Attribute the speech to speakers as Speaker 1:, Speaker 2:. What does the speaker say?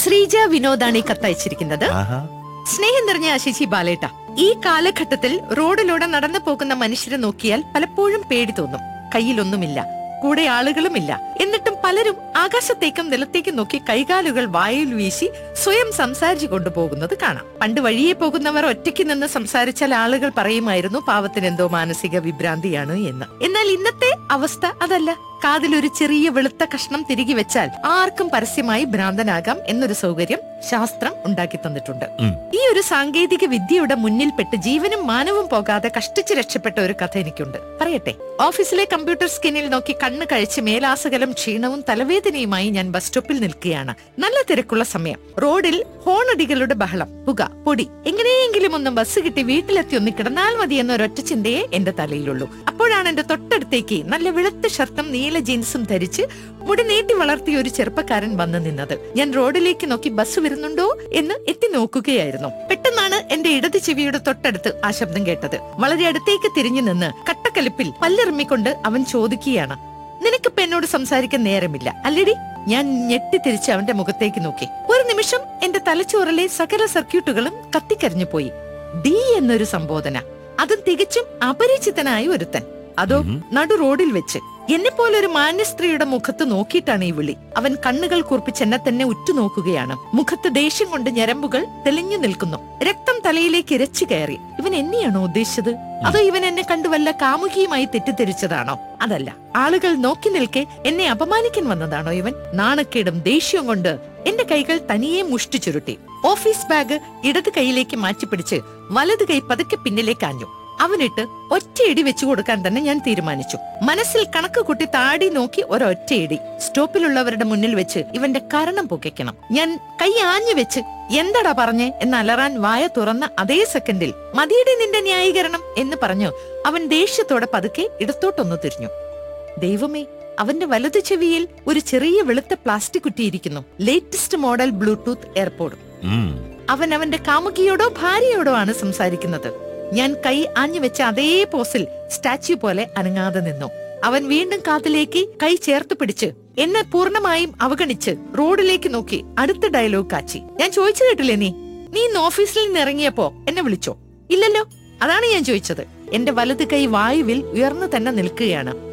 Speaker 1: ശ്രീജ വിനോദാണ് ഈ കത്തയച്ചിരിക്കുന്നത്
Speaker 2: ആഹാ
Speaker 1: സ്നേഹം നിറഞ്ഞ ശശി ബാലേട്ട ഈ കാലഘട്ടത്തിൽ റോഡിലൂടെ നടന്നു പോകുന്ന മനുഷ്യരെ നോക്കിയാൽ പലപ്പോഴും പേടി തോന്നും കയ്യിലൊന്നുമില്ല കൂടെ ആളുകളുമില്ല എന്നിട്ടും പലരും ആകാശത്തേക്കും നിലത്തേക്കും നോക്കി കൈകാലുകൾ വായിൽ വീശി സ്വയം സംസാരിച്ചു കൊണ്ടുപോകുന്നത് കാണാം പണ്ട് വഴിയെ പോകുന്നവർ ഒറ്റയ്ക്ക് നിന്ന് സംസാരിച്ചാൽ ആളുകൾ പറയുമായിരുന്നു പാവത്തിന് എന്തോ മാനസിക വിഭ്രാന്തിയാണ് എന്ന് എന്നാൽ ഇന്നത്തെ അവസ്ഥ അതല്ല കാതിലൊരു ചെറിയ വെളുത്ത കഷ്ണം തിരികെ വെച്ചാൽ ആർക്കും പരസ്യമായി ഭ്രാന്തനാകാം എന്നൊരു സൗകര്യം ശാസ്ത്രം ഉണ്ടാക്കി തന്നിട്ടുണ്ട്
Speaker 2: ഉം.
Speaker 1: ഈ ഒരു സാങ്കേതിക വിദ്യയുടെ മുന്നിൽപ്പെട്ട് ജീവനും മാനവും പോകാതെ കഷ്ടിച്ച് രക്ഷപ്പെട്ട ഒരു കഥ എനിക്കുണ്ട് പറയട്ടെ ഓഫീസിലെ കമ്പ്യൂട്ടർ സ്ക്രീനിൽ നോക്കി കണ്ണ് കഴിച്ച് മേലാസകലം ക്ഷീണവും തലവേദനയുമായി ഞാൻ ബസ് സ്റ്റോപ്പിൽ നിൽക്കുകയാണ് നല്ല തിരക്കുള്ള സമയം റോഡിൽ ഹോണടികളുടെ ബഹളം പുക പൊടി എങ്ങനെയെങ്കിലും ഒന്ന് ബസ് കിട്ടി വീട്ടിലെത്തി ഒന്ന് കിടന്നാൽ മതി എന്ന ഒരൊറ്റ ചിന്തയെ എന്റെ തലയിലുള്ളൂ അപ്പോഴാണ് എന്റെ തൊട്ടടുത്തേക്ക് നല്ല വെളുത്ത ഷർട്ടും നീല ജീൻസും ധരിച്ച് മുടി നീട്ടി വളർത്തിയ ഒരു ചെറുപ്പക്കാരൻ വന്നു നിന്നത് ഞാൻ റോഡിലേക്ക് നോക്കി ബസ് വരുന്നുണ്ടോ എന്ന് എത്തി നോക്കുകയായിരുന്നു പെട്ടെന്നാണ് എന്റെ ഇടത് ചെവിയുടെ തൊട്ടടുത്ത് ആ ശബ്ദം കേട്ടത് വളരെ അടുത്തേക്ക് തിരിഞ്ഞു നിന്ന് കട്ടക്കലിപ്പിൽ പല്ലെറിമിക്കൊണ്ട് അവൻ ചോദിക്കുകയാണ് നിനക്കിപ്പോ എന്നോട് സംസാരിക്കാൻ നേരമില്ല അല്ലടി ഞാൻ ഞെട്ടിത്തിരിച്ച് അവന്റെ മുഖത്തേക്ക് നോക്കി ഒരു നിമിഷം എന്റെ തലച്ചോറിലെ സകല സർക്യൂട്ടുകളും കത്തിക്കരിഞ്ഞു പോയി ഡി എന്നൊരു സംബോധന അതും തികച്ചും അപരിചിതനായ ഒരുത്തൻ അതോ
Speaker 2: ഉം.
Speaker 1: നടു റോഡിൽ വെച്ച് എന്നെ പോലെ ഒരു മാന്യ സ്ത്രീയുടെ മുഖത്ത് നോക്കിയിട്ടാണ് ഈ വിളി അവൻ കണ്ണുകൾ കൂർപ്പിച്ച് എന്നെ തന്നെ ഉറ്റുനോക്കുകയാണ് മുഖത്ത് ദേഷ്യം കൊണ്ട് ഞരമ്പുകൾ തെളിഞ്ഞു നിൽക്കുന്നു രക്തം തലയിലേക്ക് ഇരച്ചു കയറി ഇവൻ എന്നെയാണോ ഉദ്ദേശിച്ചത് അതോ ഇവൻ എന്നെ കണ്ടു വല്ല കാമുകിയുമായി തെറ്റിദ്ധരിച്ചതാണോ അതല്ല ആളുകൾ നോക്കി നിൽക്കെ എന്നെ അപമാനിക്കാൻ വന്നതാണോ ഇവൻ നാണക്കേടും ദേഷ്യവും കൊണ്ട് എന്റെ കൈകൾ തനിയെ മുഷ്ടി ചുരുട്ടി ഓഫീസ് ബാഗ് ഇടത് കൈയിലേക്ക് മാറ്റിപ്പിടിച്ച് വലത് കൈ പതുക്കെ പിന്നിലേക്ക് ആഞ്ഞു അവനിട്ട് ഒറ്റയിടി വെച്ചു കൊടുക്കാൻ തന്നെ ഞാൻ തീരുമാനിച്ചു മനസ്സിൽ കണക്ക് കൂട്ടി താടി നോക്കി ഒരൊറ്റയിടി സ്റ്റോപ്പിലുള്ളവരുടെ മുന്നിൽ വെച്ച് ഇവന്റെ കരണം പൊക്കിക്കണം ഞാൻ കൈ ആഞ്ഞു വെച്ച് എന്തടാ പറഞ്ഞേ എന്ന് അലറാൻ വായ തുറന്ന അതേ സെക്കൻഡിൽ മതിയുടെ നിന്റെ ന്യായീകരണം എന്ന് പറഞ്ഞു അവൻ ദേഷ്യത്തോടെ പതുക്കെ ഇടത്തോട്ടൊന്നു തിരിഞ്ഞു ദൈവമേ അവന്റെ വലതു ചെവിയിൽ ഒരു ചെറിയ വെളുത്ത പ്ലാസ്റ്റിക് കുറ്റിയിരിക്കുന്നു ലേറ്റസ്റ്റ് മോഡൽ ബ്ലൂടൂത്ത് എയർപോർട്ട്
Speaker 2: ഉം.
Speaker 1: അവൻ അവന്റെ കാമുകിയോടോ ഭാര്യയോടോ ആണ് സംസാരിക്കുന്നത് ഞാൻ കൈ ആഞ്ഞു വെച്ച അതേ പോസിൽ സ്റ്റാച്യു പോലെ അനങ്ങാതെ നിന്നു അവൻ വീണ്ടും കാതിലേക്ക് കൈ ചേർത്ത് പിടിച്ച് എന്നെ പൂർണ്ണമായും അവഗണിച്ച് റോഡിലേക്ക് നോക്കി അടുത്ത ഡയലോഗ് കാച്ചി ഞാൻ ചോദിച്ചു കേട്ടില്ലേ നീ നീ ഇന്ന് ഓഫീസിൽ നിന്ന് ഇറങ്ങിയപ്പോ എന്നെ വിളിച്ചോ ഇല്ലല്ലോ അതാണ് ഞാൻ ചോദിച്ചത് എന്റെ വലത് കൈ വായുവിൽ ഉയർന്നു തന്നെ നിൽക്കുകയാണ്